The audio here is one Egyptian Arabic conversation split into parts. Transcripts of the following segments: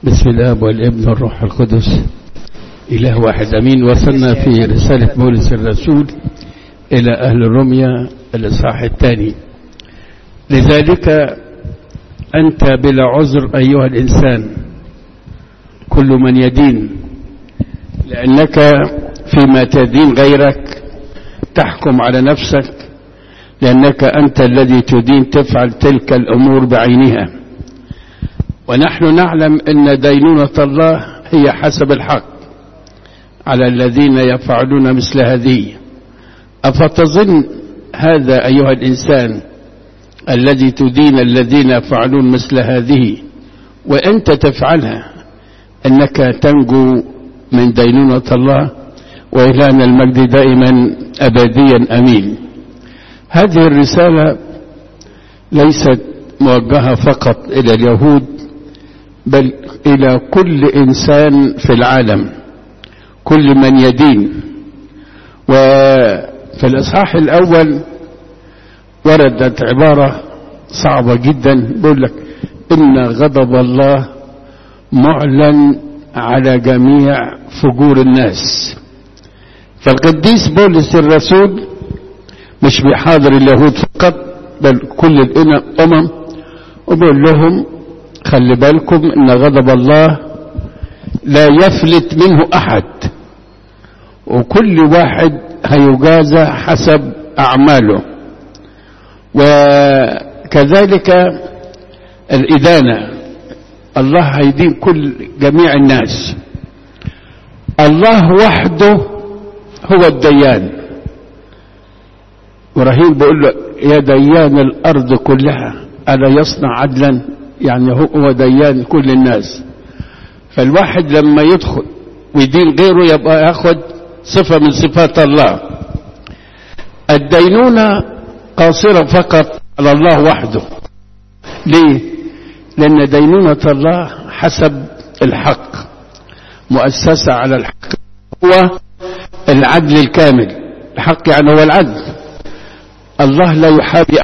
بسم الله والابن والروح القدس إله واحد أمين وصلنا في رسالة بولس الرسول إلى أهل الرمية الإصحاح الثاني لذلك أنت بلا عذر أيها الإنسان كل من يدين لأنك فيما تدين غيرك تحكم على نفسك لأنك أنت الذي تدين تفعل تلك الأمور بعينها ونحن نعلم أن دينونة الله هي حسب الحق على الذين يفعلون مثل هذه أفتظن هذا أيها الإنسان الذي تدين الذين يفعلون مثل هذه وأنت تفعلها أنك تنجو من دينونة الله وإلهنا المجد دائما أبديا أمين هذه الرسالة ليست موجهة فقط إلى اليهود بل إلى كل إنسان في العالم كل من يدين وفي الإصحاح الأول وردت عبارة صعبة جدا بيقول لك إن غضب الله معلن على جميع فجور الناس فالقديس بولس الرسول مش بيحاضر اليهود فقط بل كل الأمم وبيقول لهم خلي بالكم ان غضب الله لا يفلت منه احد وكل واحد هيجازى حسب اعماله وكذلك الادانه الله هيدين كل جميع الناس الله وحده هو الديان ابراهيم بيقول له يا ديان الارض كلها الا يصنع عدلا يعني هو ديان كل الناس فالواحد لما يدخل ويدين غيره يبقى ياخد صفة من صفات الله الدينونة قاصرة فقط على الله وحده ليه لأن دينونة الله حسب الحق مؤسسة على الحق هو العدل الكامل الحق يعني هو العدل الله لا يحابي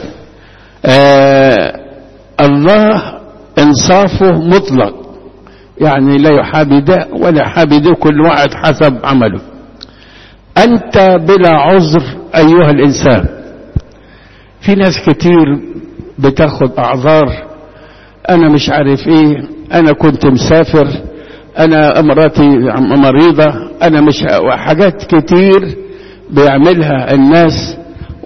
آه الله انصافه مطلق يعني لا يحابي ده ولا يحابي ده كل واحد حسب عمله انت بلا عذر ايها الانسان في ناس كتير بتاخد اعذار انا مش عارف ايه انا كنت مسافر انا مراتي مريضة انا مش حاجات كتير بيعملها الناس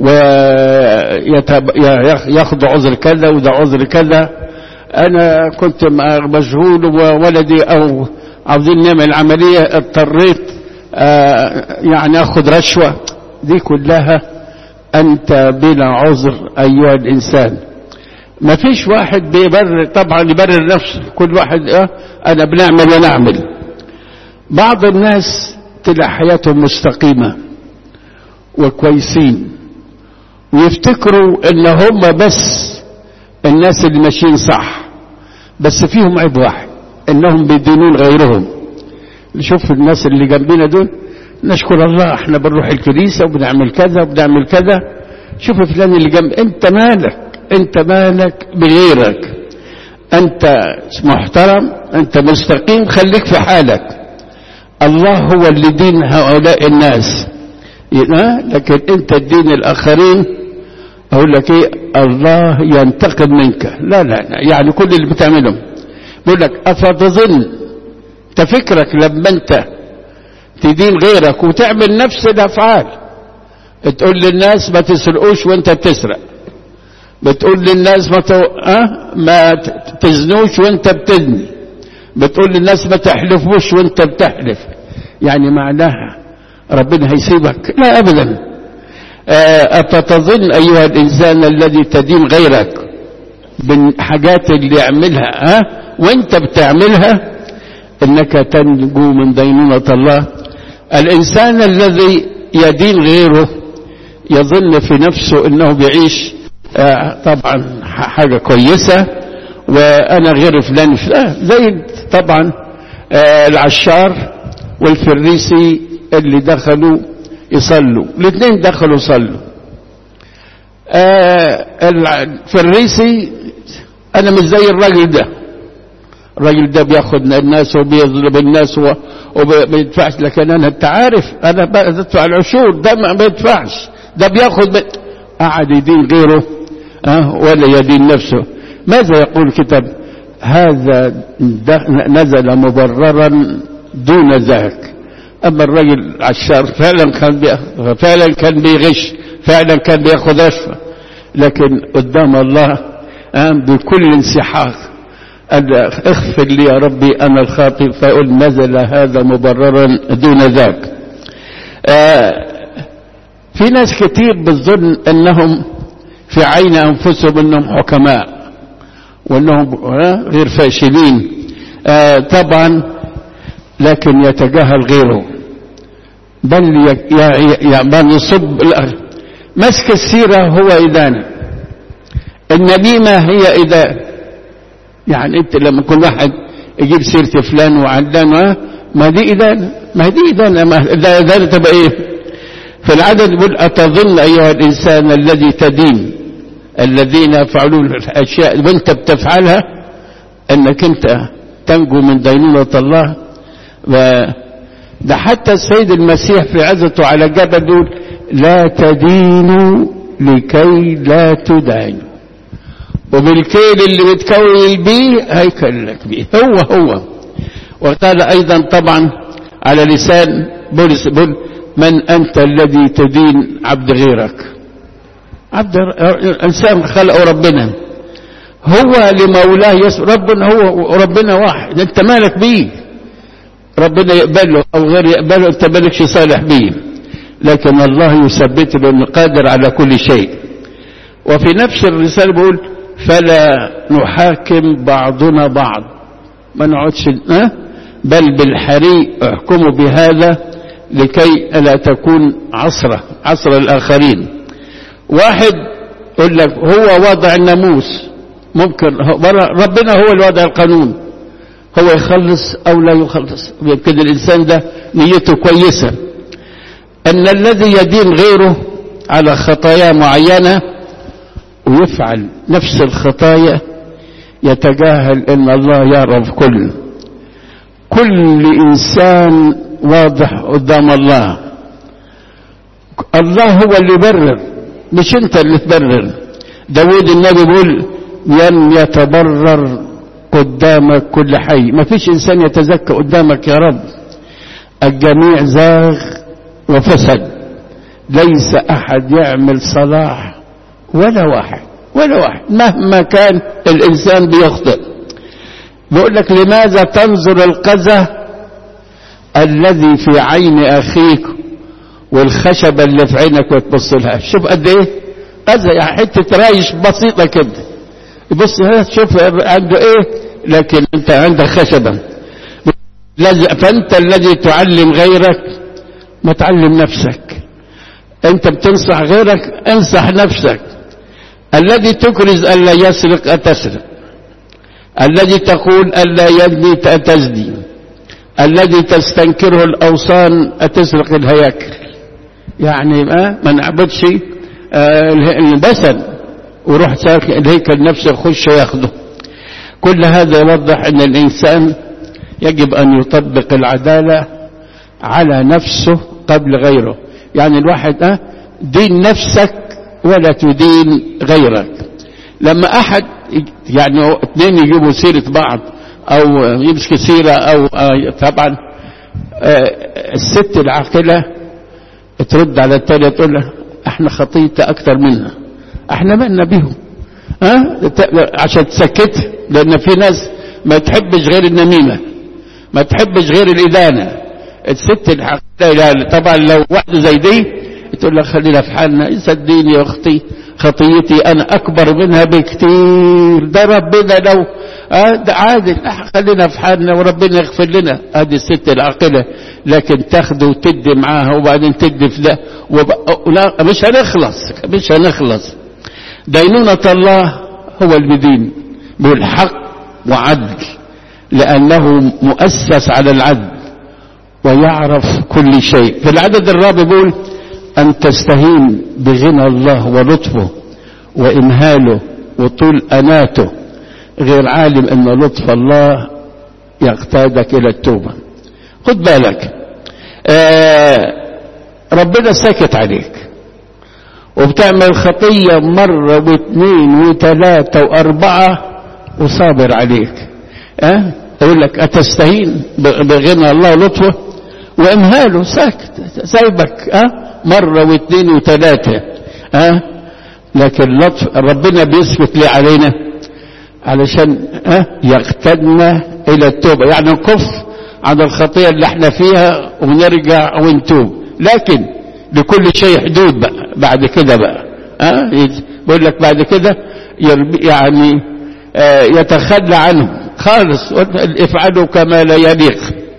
وياخذوا عذر كذا وده عذر كذا انا كنت مشغول وولدي او عاوزين نعمل عملية اضطريت يعني اخذ رشوة دي كلها انت بلا عذر ايها الانسان ما فيش واحد بيبرر طبعا يبرر نفسه كل واحد اه انا بنعمل ونعمل بعض الناس تلاقي حياتهم مستقيمة وكويسين ويفتكروا ان هم بس الناس اللي ماشيين صح بس فيهم عيب واحد انهم بيدينون غيرهم نشوف الناس اللي جنبنا دول نشكر الله احنا بنروح الكنيسة وبنعمل كذا وبنعمل كذا شوف فلان اللي جنب انت مالك انت مالك بغيرك انت محترم انت مستقيم خليك في حالك الله هو اللي دين هؤلاء الناس لكن انت الدين الاخرين اقول لك ايه الله ينتقم منك لا لا, لا يعني كل اللي بتعمله بيقول لك افتظن تفكرك لما انت تدين غيرك وتعمل نفس الافعال تقول للناس ما تسرقوش وانت بتسرق بتقول للناس ما ت... أه؟ ما تزنوش وانت بتزني بتقول للناس ما تحلفوش وانت بتحلف يعني معناها ربنا هيسيبك لا ابدا أفتظن أيها الإنسان الذي تدين غيرك بالحاجات اللي يعملها ها وانت بتعملها انك تنجو من دينونة الله الإنسان الذي يدين غيره يظن في نفسه انه بيعيش طبعا حاجة كويسة وانا غير فلان فلان زي طبعا العشار والفريسي اللي دخلوا يصلوا الاثنين دخلوا صلوا آه الفريسي انا مش زي الراجل ده الراجل ده بياخد من الناس وبيظلم الناس و- وما يدفعش لكن انا انت عارف انا بدفع العشور ده ما ما يدفعش ده بياخد ب... قعد يدين غيره أه ولا يدين نفسه ماذا يقول الكتاب هذا د- نزل مبررا دون ذاك اما الرجل عشار فعلا كان بي... فعلا كان بيغش فعلا كان بياخد رشوه لكن قدام الله آه بكل انسحاق قال اغفر لي يا ربي انا الخاطئ فيقول نزل هذا مبررا دون ذاك آه في ناس كتير بتظن انهم في عين انفسهم انهم حكماء وانهم آه غير فاشلين آه طبعا لكن يتجاهل غيره بل ي- ي- ي- بل يصب الأرض مسك السيرة هو إدانة النميمة هي إدانة يعني أنت لما كل واحد يجيب سيرة فلان وعلان آه، ما دي إدانة ما دي إدانة ما ده إدانة تبقى إيه في العدد يقول أتظن أيها الإنسان الذي تدين الذين يفعلون الأشياء وأنت بتفعلها أنك أنت تنجو من دينونة الله و ده حتى السيد المسيح في عزته على جبل يقول لا تدينوا لكي لا تدانوا وبالكيل اللي بتكوي بيه هيكلك بيه هو هو وقال ايضا طبعا على لسان بولس بول من انت الذي تدين عبد غيرك عبد انسان خلقه ربنا هو لمولاه يسر ربنا هو ربنا واحد انت مالك بيه ربنا يقبله او غير يقبله انت مالكش صالح بيه لكن الله يثبت لانه قادر على كل شيء وفي نفس الرسالة بيقول فلا نحاكم بعضنا بعض ما نقعدش اه؟ بل بالحري احكموا بهذا لكي لا تكون عصرة عصر الآخرين واحد يقول لك هو وضع الناموس ممكن هو- ربنا هو اللي وضع القانون هو يخلص أو لا يخلص يمكن الإنسان ده نيته كويسة أن الذي يدين غيره على خطايا معينة ويفعل نفس الخطايا يتجاهل أن الله يعرف كل كل إنسان واضح قدام الله الله هو اللي يبرر مش انت اللي تبرر داود النبي بيقول لن يتبرر قدامك كل حي ما فيش انسان يتزكى قدامك يا رب الجميع زاغ وفسد ليس احد يعمل صلاح ولا واحد ولا واحد مهما كان الانسان بيخطئ بيقول لك لماذا تنظر القذى الذي في عين اخيك والخشبة اللي في عينك وتبص لها شوف قد ايه قذى يعني حتة رايش بسيطة كده يبص ها شوف عنده ايه لكن انت عندك خشبة لازم- فانت الذي تعلم غيرك ما تعلم نفسك انت بتنصح غيرك انصح نفسك الذي تكرز الا يسرق اتسرق الذي تقول الا يزني تزني الذي تستنكره الاوصان اتسرق الهياكل يعني ما ما نعبدش آه، البسل وروح ساك الهيكل نفسه يخش ياخده كل هذا يوضح ان الانسان يجب ان يطبق العداله على نفسه قبل غيره يعني الواحد اه دين نفسك ولا تدين غيرك لما احد يعني اثنين يجيبوا سيره بعض او يمسك سيره او آه، طبعا آه، الست العاقله ترد على التانية تقول له احنا خطيتة اكتر منها احنا مالنا بيهم ها ت- عشان تسكتها لان في ناس ما تحبش غير النميمة ما تحبش غير الادانة الست الحقيقة طبعا لو واحدة زي دي تقول لك خلينا في حالنا صدقيني يا اختي خطيتي انا اكبر منها بكتير ده ربنا لو آه ده عادل آه، خلينا في حالنا وربنا يغفر لنا هذه الست العاقلة لكن تاخده وتدي معاها وبعدين تدي في ده وب... لا مش هنخلص مش هنخلص دينونة الله هو البدين بالحق وعدل لأنه مؤسس على العدل ويعرف كل شيء في العدد الرابع بيقول أن تستهين بغنى الله ولطفه وإمهاله وطول أناته غير عالم أن لطف الله يقتادك الى التوبة خد بالك آه ربنا ساكت عليك وبتعمل خطية مرة واثنين وثلاثة واربعة وصابر عليك أه؟ يقول لك أتستهين بغنى الله لطفه وإمهاله ساكت سايبك أه؟ مرة واثنين وثلاثة أه؟ لكن لطف ربنا بيسكت ليه علينا علشان أه؟ يقتدنا إلى التوبة يعني نكف عن الخطية اللي احنا فيها ونرجع ونتوب لكن لكل شيء حدود بقى بعد كده بقى أه؟ بقول لك بعد كده يعني أه يتخلى عنه خالص افعلوا كما لا يليق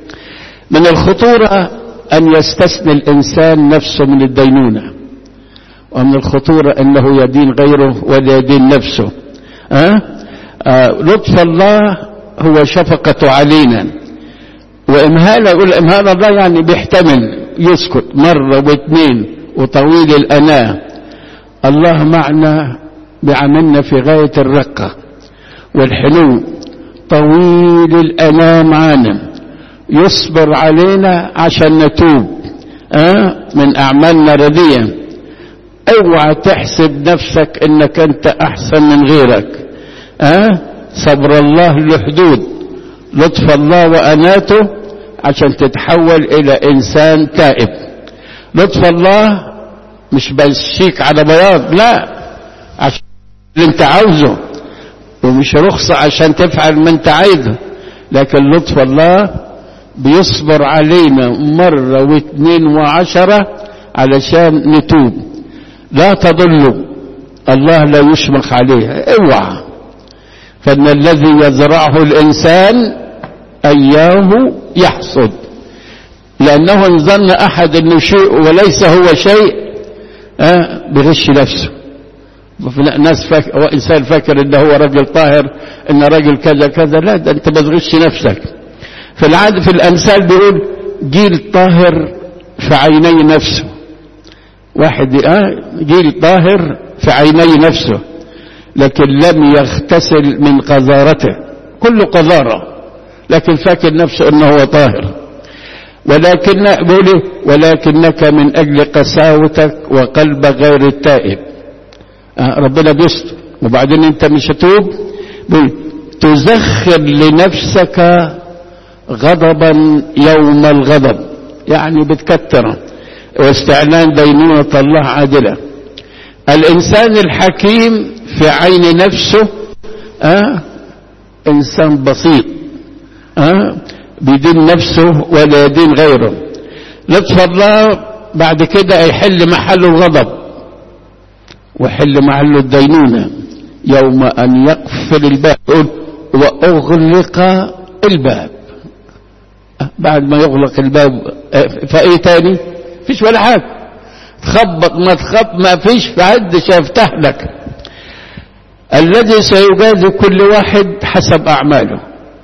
من الخطورة أن يستثني الإنسان نفسه من الدينونة ومن الخطورة أنه يدين غيره ولا يدين نفسه أه؟ أه لطف الله هو شفقة علينا وإمهال يقول إمهال الله يعني بيحتمل يسكت مرة واثنين وطويل الأناة الله معنا بعملنا في غاية الرقة والحنو طويل الأناة معانا يصبر علينا عشان نتوب أه؟ من أعمالنا رديئة اوعى تحسب نفسك انك انت احسن من غيرك أه؟ صبر الله له حدود لطف الله واناته عشان تتحول الى انسان تائب لطف الله مش بيشيك على بياض لا عشان اللي انت عاوزه ومش رخصة عشان تفعل ما انت عايزه لكن لطف الله بيصبر علينا مرة واثنين وعشرة علشان نتوب لا تضلوا الله لا يشمخ عليها اوعى فان الذي يزرعه الانسان اياه يحصد لانه ان ظن احد انه شيء وليس هو شيء آه بغش نفسه ناس فاكر انسان فاكر انه هو رجل طاهر ان رجل كذا كذا لا ده انت بتغش نفسك في العاده في الامثال بيقول جيل طاهر في عيني نفسه واحد آه جيل طاهر في عيني نفسه لكن لم يغتسل من قذارته كل قذارة لكن فاكر نفسه انه هو طاهر ولكن بيقول ولكنك من اجل قساوتك وقلب غير التائب آه ربنا بيستر وبعدين انت مش هتوب تزخر لنفسك غضبا يوم الغضب يعني بتكتره واستعلان دينونة الله عادلة الإنسان الحكيم في عين نفسه آه إنسان بسيط آه بيدين نفسه ولا يدين غيره لطف الله بعد كده يحل محله الغضب ويحل محله الدينونة يوم أن يقفل الباب وأغلق الباب بعد ما يغلق الباب فايه تاني فيش ولا حاجة تخبط ما تخبط ما فيش في حد شافتح لك الذي سيجازي كل واحد حسب أعماله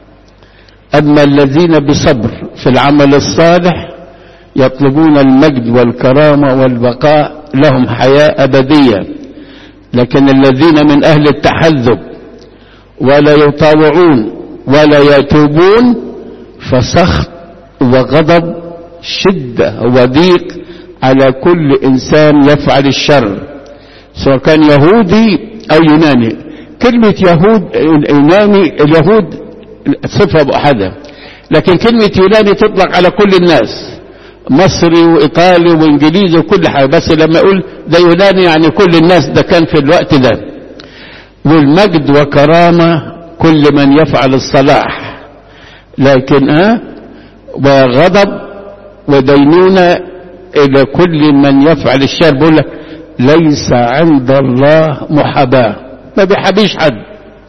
أما الذين بصبر في العمل الصالح يطلبون المجد والكرامة والبقاء لهم حياة أبدية لكن الذين من أهل التحذب ولا يطاوعون ولا يتوبون فسخط وغضب شدة وضيق على كل إنسان يفعل الشر سواء كان يهودي أو يوناني كلمة يهود يوناني اليهود صفة أحدها لكن كلمة يوناني تطلق على كل الناس مصري وإيطالي وإنجليزي وكل حاجة بس لما أقول ده يوناني يعني كل الناس ده كان في الوقت ده والمجد وكرامة كل من يفعل الصلاح لكن أه وغضب ودينونة إلى كل من يفعل الشر بقول لك ليس عند الله محاباة ما بيحبيش حد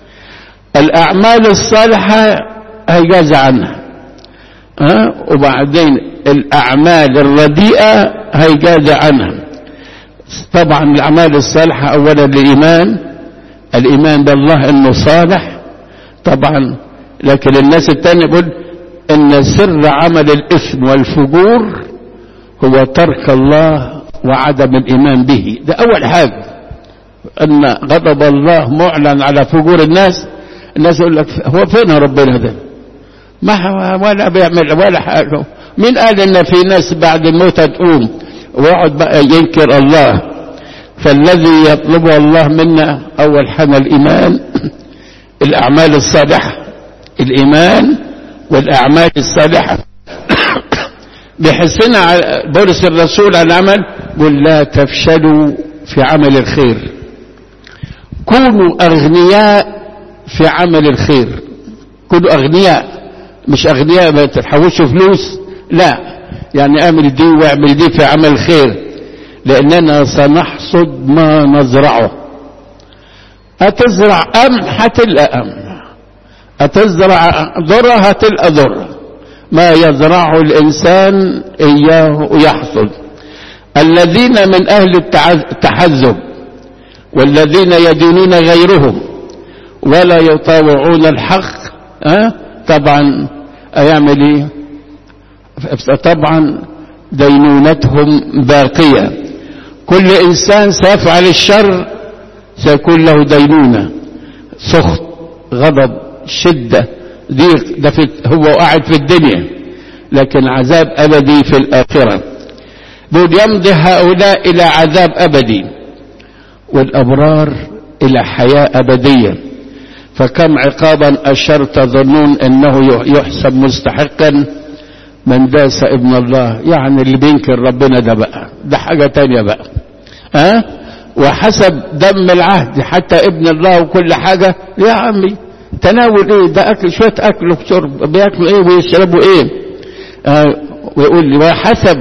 الأعمال الصالحة هيجازى عنها أه؟ وبعدين الأعمال الرديئة هيجازى عنها طبعا الأعمال الصالحة أولا الإيمان الإيمان بالله إنه صالح طبعا لكن الناس التانية يقول ان سر عمل الاثم والفجور هو ترك الله وعدم الايمان به ده اول حاجة ان غضب الله معلن على فجور الناس الناس يقول لك هو فين ربنا ده ما ولا بيعمل ولا حاجة مين قال ان في ناس بعد الموت تقوم ويقعد بقى ينكر الله فالذي يطلبه الله منا اول حاجة الايمان الاعمال الصالحة الايمان والاعمال الصالحة بحسنا بولس الرسول على العمل قل لا تفشلوا في عمل الخير كونوا اغنياء في عمل الخير كونوا اغنياء مش اغنياء ما تحوشوا فلوس لا يعني اعمل دي واعمل دي في عمل خير لاننا سنحصد ما نزرعه هتزرع ام هتلقى ام هتزرع ذره هتلقى ذره ما يزرعه الانسان اياه يحصد الذين من اهل التحزب والذين يدينون غيرهم ولا يطاوعون الحق أه؟ طبعا ايعمل ايه طبعا دينونتهم باقية كل انسان سيفعل الشر سيكون له دينونة سخط غضب شدة ضيق ده في هو قاعد في الدنيا لكن عذاب ابدي في الاخرة بل يمضي هؤلاء الى عذاب ابدي والابرار الى حياة ابدية فكم عقابا اشر تظنون انه يحسب مستحقا من داس ابن الله يعني اللي بينكر ربنا ده بقى ده حاجة تانية بقى ها أه؟ وحسب دم العهد حتى ابن الله وكل حاجة يا عمي تناول ايه ده اكل شوية اكل وشرب بياكلوا ايه ويشربوا ايه أه ويقول لي وحسب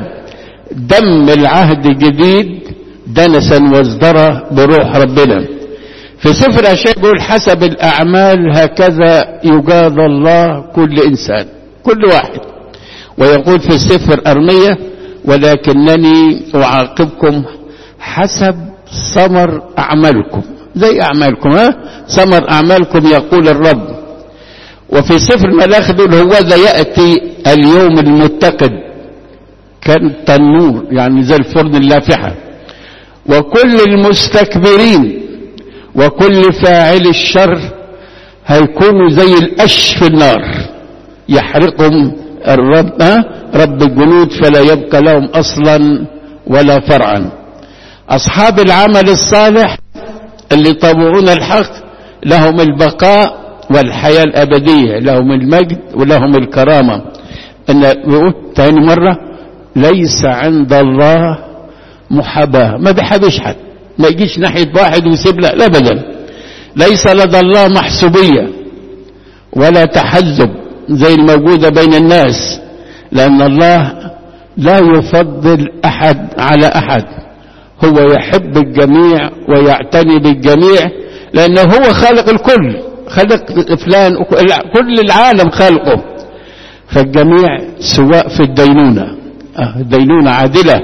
دم العهد الجديد دنسا وازدرى بروح ربنا في سفر أشياء يقول حسب الأعمال هكذا يجاز الله كل إنسان كل واحد ويقول في السفر أرمية ولكنني أعاقبكم حسب ثمر أعمالكم زي أعمالكم ها ثمر أعمالكم يقول الرب وفي سفر الملاخ يقول هو ذا يأتي اليوم المتقد كان تنور يعني زي الفرن اللافحة وكل المستكبرين وكل فاعل الشر هيكونوا زي القش في النار يحرقهم الرب رب الجنود فلا يبقى لهم اصلا ولا فرعا اصحاب العمل الصالح اللي طبعون الحق لهم البقاء والحياة الابدية لهم المجد ولهم الكرامة ان بيقول تاني مرة ليس عند الله محاباة ما بيحابش حد ما يجيش ناحية واحد ويسيب لا ابدا ليس لدى الله محسوبية ولا تحزب زي الموجودة بين الناس لأن الله لا يفضل أحد على أحد هو يحب الجميع ويعتني بالجميع لأنه هو خالق الكل خلق فلان كل العالم خلقه فالجميع سواء في الدينونة الدينونة عادلة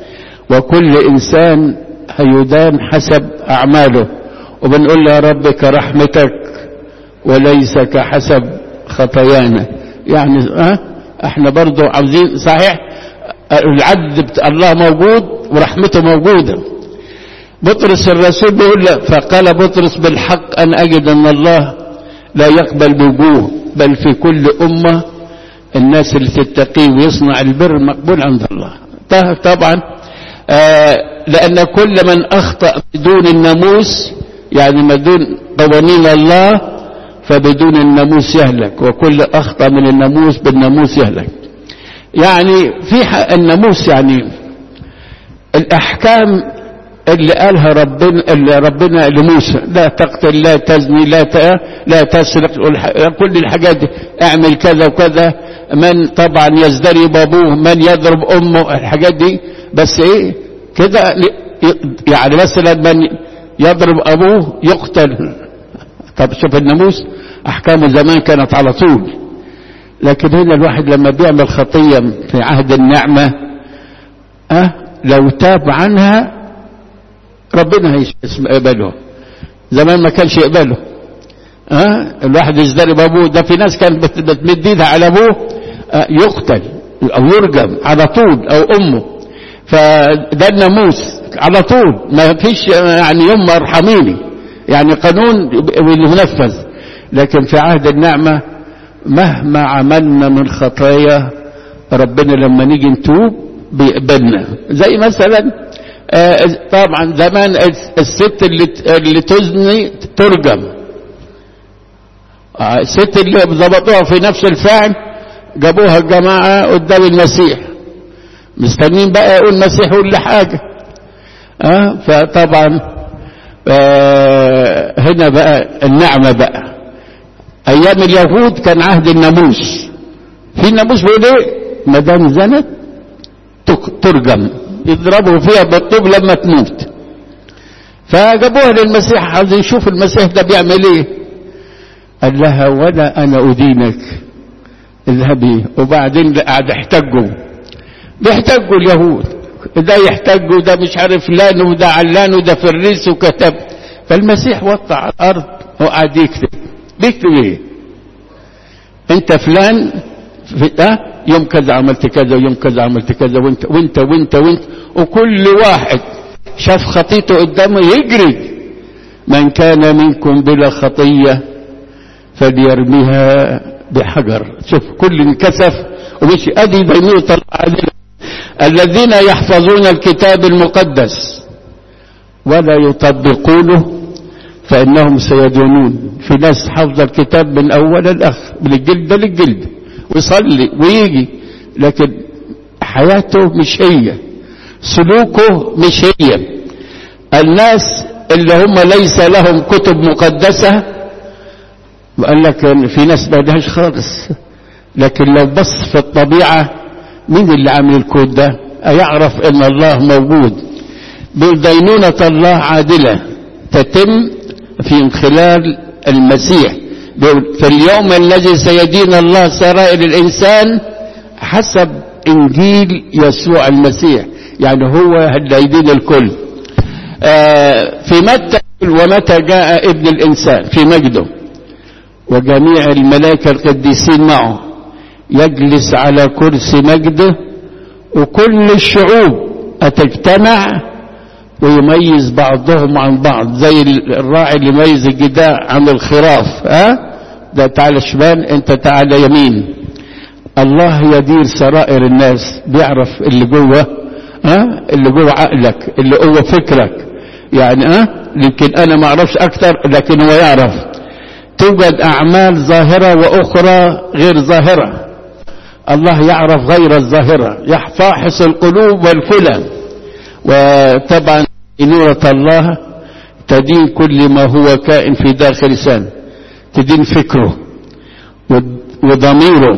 وكل إنسان هيدان حسب أعماله وبنقول يا رب كرحمتك وليس كحسب خطايانا يعني اه احنا برضو عاوزين صحيح العدل بتاع الله موجود ورحمته موجودة بطرس الرسول بيقول فقال بطرس بالحق أن أجد أن الله لا يقبل بوجوه بل في كل أمة الناس اللي تتقيه ويصنع البر مقبول عند الله طبعا آه لأن كل من أخطأ بدون الناموس يعني ما دون قوانين الله فبدون الناموس يهلك وكل أخطأ من الناموس بالناموس يهلك يعني في الناموس يعني الأحكام اللي قالها ربنا اللي ربنا لموسى لا تقتل لا تزني لا لا تسرق كل الحاجات دي اعمل كذا وكذا من طبعا يزدري ابوه من يضرب امه الحاجات دي بس ايه كده يعني مثلا من يضرب ابوه يقتل طب شوف الناموس احكامه زمان كانت على طول لكن هنا الواحد لما بيعمل خطية في عهد النعمة أه لو تاب عنها ربنا هيقبله زمان ما كانش يقبله أه الواحد يزدرب ابوه ده في ناس كانت بتمد ايدها على ابوه أه يقتل او يرجم على طول او امه فده الناموس على طول ما فيش يعني يوم ارحميني يعني قانون وينفذ لكن في عهد النعمة مهما عملنا من خطايا ربنا لما نيجي نتوب بيقبلنا زي مثلا آه طبعا زمان الست اللي اللي تزني ترجم آه الست اللي ضبطوها في نفس الفعل جابوها الجماعة قدام المسيح مستنين بقى يقول المسيح يقول حاجة أه فطبعا أه هنا بقى النعمة بقى أيام اليهود كان عهد الناموس في الناموس بيقول إيه ما دام زنت ترجم يضربوا فيها بالطوب لما تموت فجابوها للمسيح عايز يشوف المسيح ده بيعمل ايه قال لها ولا انا ادينك اذهبي وبعدين قعد يحتجوا بيحتجوا اليهود ده يحتج وده مش عارف لان وده علان وده فريس وكتب فالمسيح وطع على الارض وقعد يكتب بيكتب ايه انت فلان في أه؟ يوم كذا عملت كذا ويوم كذا عملت كذا وانت وانت وانت وانت وكل واحد شاف خطيته قدامه يجري من كان منكم بلا خطيه فليرميها بحجر شوف كل انكسف ومشي ادي بينه طلع عليه الذين يحفظون الكتاب المقدس ولا يطبقونه فإنهم سيدونون في ناس حافظة الكتاب من أول لآخر من الجلد للجلد ويصلي ويجي لكن حياته مش هي سلوكه مش هي الناس اللي هم ليس لهم كتب مقدسة وقال لك في ناس ما لهاش خالص لكن لو بص في الطبيعة مين اللي عامل الكود ده يعرف ان الله موجود دينونة الله عادلة تتم في خلال المسيح في اليوم الذي سيدين الله سرائر الإنسان حسب إنجيل يسوع المسيح يعني هو اللي يدين الكل آه في متى ومتى جاء ابن الإنسان في مجده وجميع الملائكة القديسين معه يجلس على كرسي مجده وكل الشعوب هتجتمع ويميز بعضهم عن بعض زي الراعي اللي يميز الجداع عن الخراف ها ده تعالى شمال انت تعالى يمين الله يدير سرائر الناس بيعرف اللي جوه ها اللي جوه عقلك اللي جوه فكرك يعني ها يمكن انا ما اعرفش اكتر لكن هو يعرف توجد اعمال ظاهره واخرى غير ظاهره الله يعرف غير الظاهره يفاحص القلوب والكلى وطبعا نورة الله تدين كل ما هو كائن في داخل لسان تدين فكره وضميره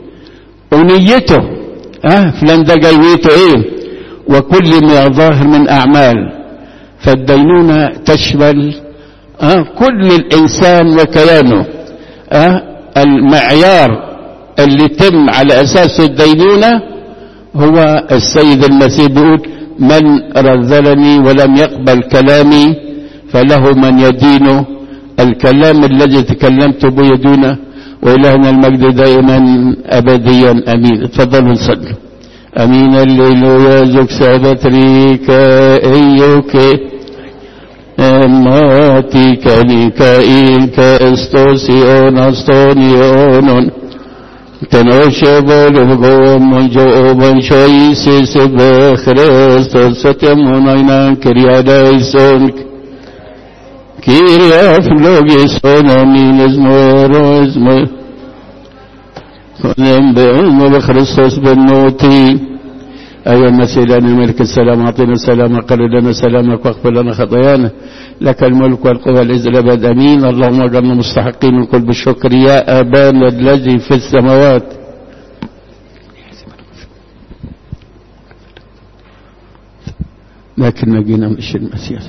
ونيته اه فلان ده جاي نيته ايه وكل ما ظاهر من اعمال فالدينونة تشمل اه كل الانسان وكيانه اه المعيار اللي تم على اساسه الدينونة هو السيد المسيح بيقول من رذلني ولم يقبل كلامي فله من يدين الكلام الذي تكلمت به يدونه وإلهنا المجد دائما أبديا أمين تفضلوا نصلي أمين الليلويا زوك سابتريك أيوك أماتي كنيكائيل كأستوسيون أستونيون تنوشبل وقوم جوبا شويسيس بخريستوس ستمونينا كريادايسون كيريا فلوغيسون أمين ازمور ازمور ولم بعلم بخريستوس بالنوتي أيها المسيح لنا الملك السلام أعطينا السلام قل لنا سلامك واغفر لنا خطايانا لك الملك والقوة والعزة الأبد أمين اللهم اجعلنا مستحقين من قلب الشكر يا أبانا الذي في السماوات لكن نجينا من الشر المسيح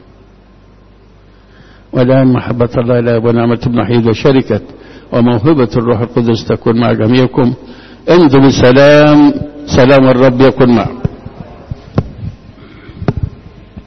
والآن محبة الله لا ونعمة ابن حيد وشركة وموهبة الروح القدس تكون مع جميعكم امضوا بسلام سلام الرب يكن معكم